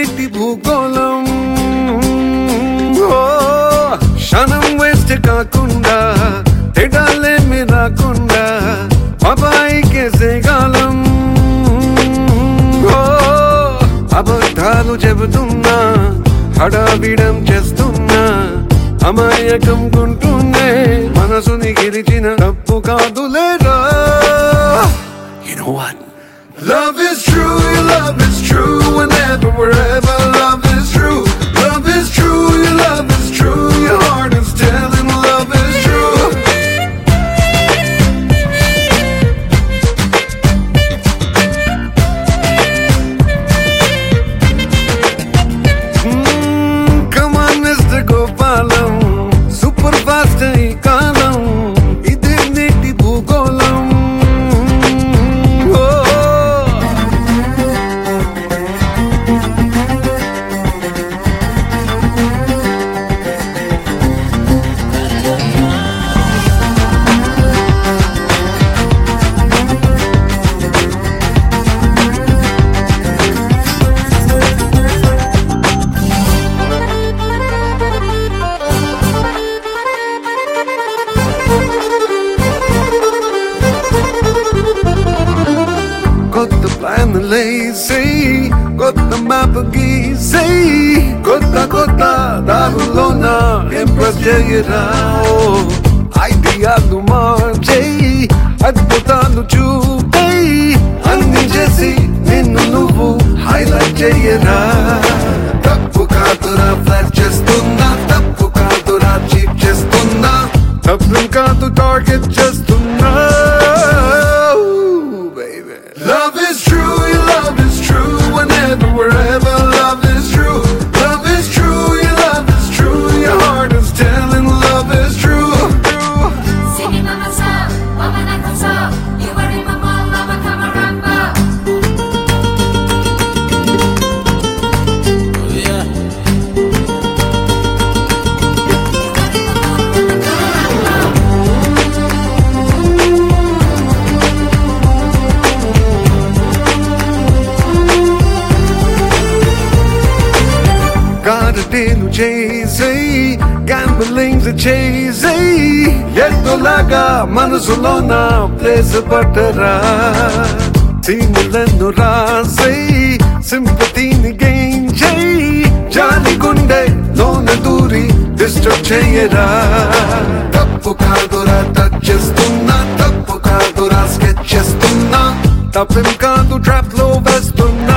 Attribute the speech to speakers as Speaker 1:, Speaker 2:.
Speaker 1: నేటి భూగోళం ఓ, క్షణం వేస్ట్ కాకుండా తెడాలేమి రాకుండా అబాయికే సేగాలం ఓ, అబద్ధాలు చెబుతున్నా హడావిడం చేస్తున్నా అమాయకం గుంటూనే మనసుని గెలిచిన తప్పు కాదులేరా You know what? Love is true, your love is true, whenever, wherever, love is true. Love is true, your love is true, your heart is telling love is true. Mm, come on, Mr. Gopalam, super fast ఈ కాలం ఇదే నేటి భూగోళం ఓ కొత్త plan లేసి కొత్త map గీసి కొత్త కొత్త దారులోన ఇంప్రెస్ చేయరా ఐడియాలు మార్చేయి అద్భుతాలు చూపేయి అన్ని చేసి నిన్ను నువ్వు హైలైట్ చేయరా తప్పు కాదురా ఫ్లాట్ చేస్తున్నా తప్పు కాదురా చీట్ చేస్తున్నా తప్పు కాదు టార్గెట్ చేస్తున్నా baby. Love is true, your love is true, whenever, wherever, love is true. Love is true, your love is true, your heart is telling love is true.
Speaker 2: Singing on the song, woman at the top. You were in my mall, lava camaramba.
Speaker 1: గారడేలు చేసేయి గ్యాంబలింగ్స్ చేసేయి ఎద్దులాగా మనసులోన place పట్టరా సీనులను రాసేయి సింపతిని gain చేయి జాలి గుండె లోన దూరి disturb చేయరా తప్పు కాదురా టచ్ చేస్తున్నా తప్పు కాదురా స్కెచ్ చేస్తున్నా తప్పేం కాదు ట్రాప్ లో వేస్తున్నా